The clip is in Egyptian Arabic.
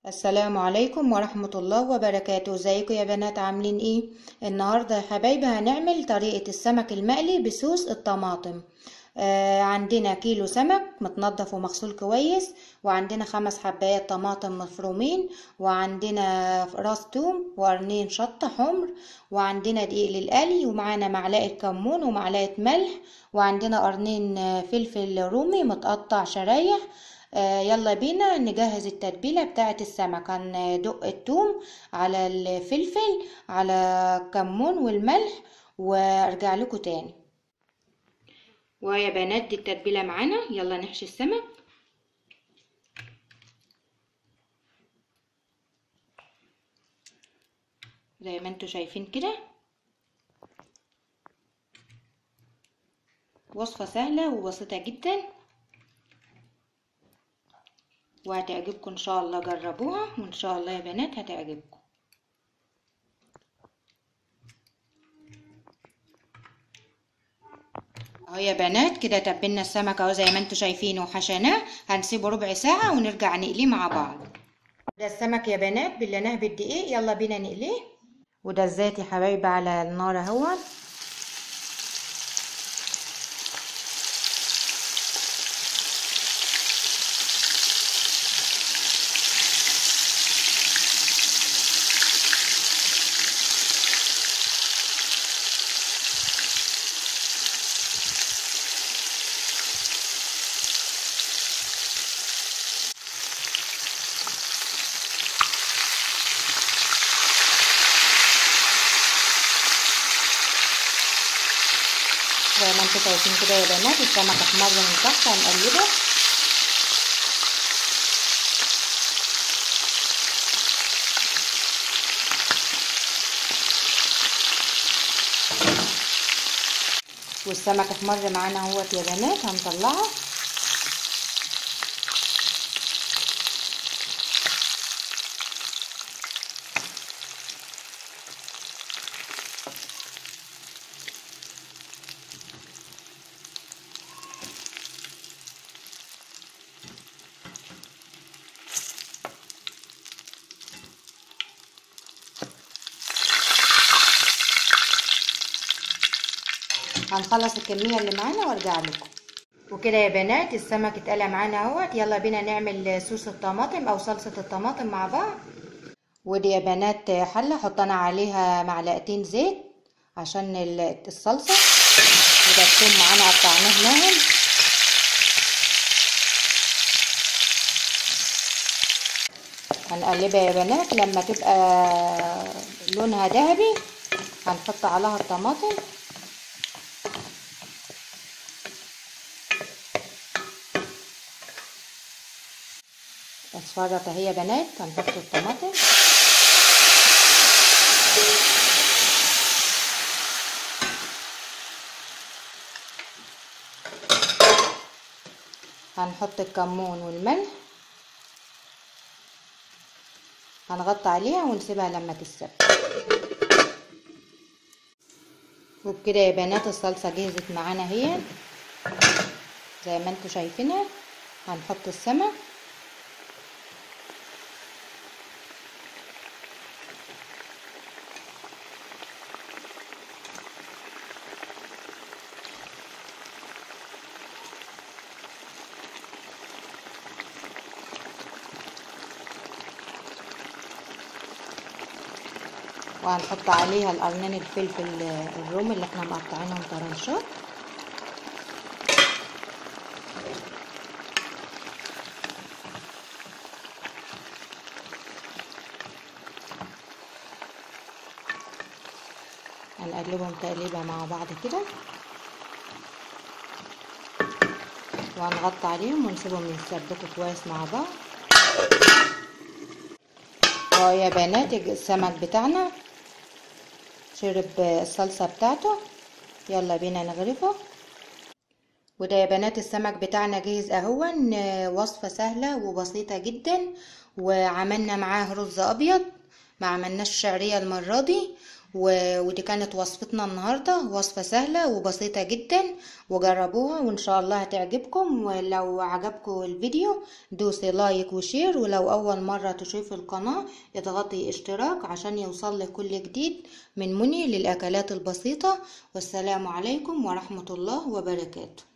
السلام عليكم ورحمة الله وبركاته ازيكم يا بنات عاملين ايه النهاردة يا حبايبي هنعمل طريقة السمك المقلي بصوص الطماطم آه عندنا كيلو سمك متنضف ومغسول كويس وعندنا خمس حبايات طماطم مفرومين وعندنا راس توم وقرنين شطة حمر وعندنا دقيق للقلي ومعانا معلقة كمون ومعلقة ملح وعندنا قرنين فلفل رومي متقطع شرايح آه يلا بينا نجهز التتبيلة بتاعة السمك هندق الثوم على الفلفل على الكمون والملح وارجع لكم تاني ويا بنات دي التتبيلة معانا يلا نحشي السمك زي ما انتوا شايفين كده وصفة سهلة وبسيطة جدا وهتعجبكم ان شاء الله جربوها وان شاء الله يا بنات هتعجبكم اهو يا بنات كده تبلنا السمك اهو زي ما انتوا شايفين وحشيناه هنسيبه ربع ساعة ونرجع نقليه مع بعض ده السمك يا بنات بليناه بالدقيق يلا بينا نقليه وده الزيت يا حبايبي على النار اهوت زي ما انتوا شايفين كده يا بنات السمك احمر من تحت هنقلبه والسمك احمر معانا اهوت يا بنات هنطلعه هنخلص الكمية اللي معانا وارجع لكم وكده يا بنات السمك اتقلى معانا اهوت يلا بينا نعمل صوص الطماطم او صلصة الطماطم مع بعض ودي يا بنات حلة حطينا عليها معلقتين زيت عشان الصلصة وده الثوم معانا قطعناه ناعم هنقلبها يا بنات لما تبقى لونها ذهبي هنحط عليها الطماطم اصفرت اهي يا بنات هنحط الطماطم هنحط الكمون والملح هنغطي عليها ونسيبها لما تتسبك وبكده يا بنات الصلصه جهزت معانا اهي زي ما انتوا شايفينها هنحط السمك وهنحط عليها القرنين الفلفل الرومي اللي احنا مقطعينهم طرنشات هنقلبهم تقليبه مع بعض كده وهنغطي عليهم ونسيبهم يتسبكوا كويس مع بعض اهو يا بنات السمك بتاعنا شرب الصلصة بتاعته يلا بينا نغرفه وده يا بنات السمك بتاعنا جاهز اهون وصفة سهلة وبسيطة جدا وعملنا معاه رز ابيض ما عملناش شعرية المرة دي و- ودي كانت وصفتنا النهاردة وصفة سهلة وبسيطة جدا وجربوها وإن شاء الله هتعجبكم ولو عجبكم الفيديو دوسي لايك وشير ولو أول مرة تشوفي القناة اضغطي اشتراك عشان يوصلك كل جديد من مني للأكلات البسيطة والسلام عليكم ورحمة الله وبركاته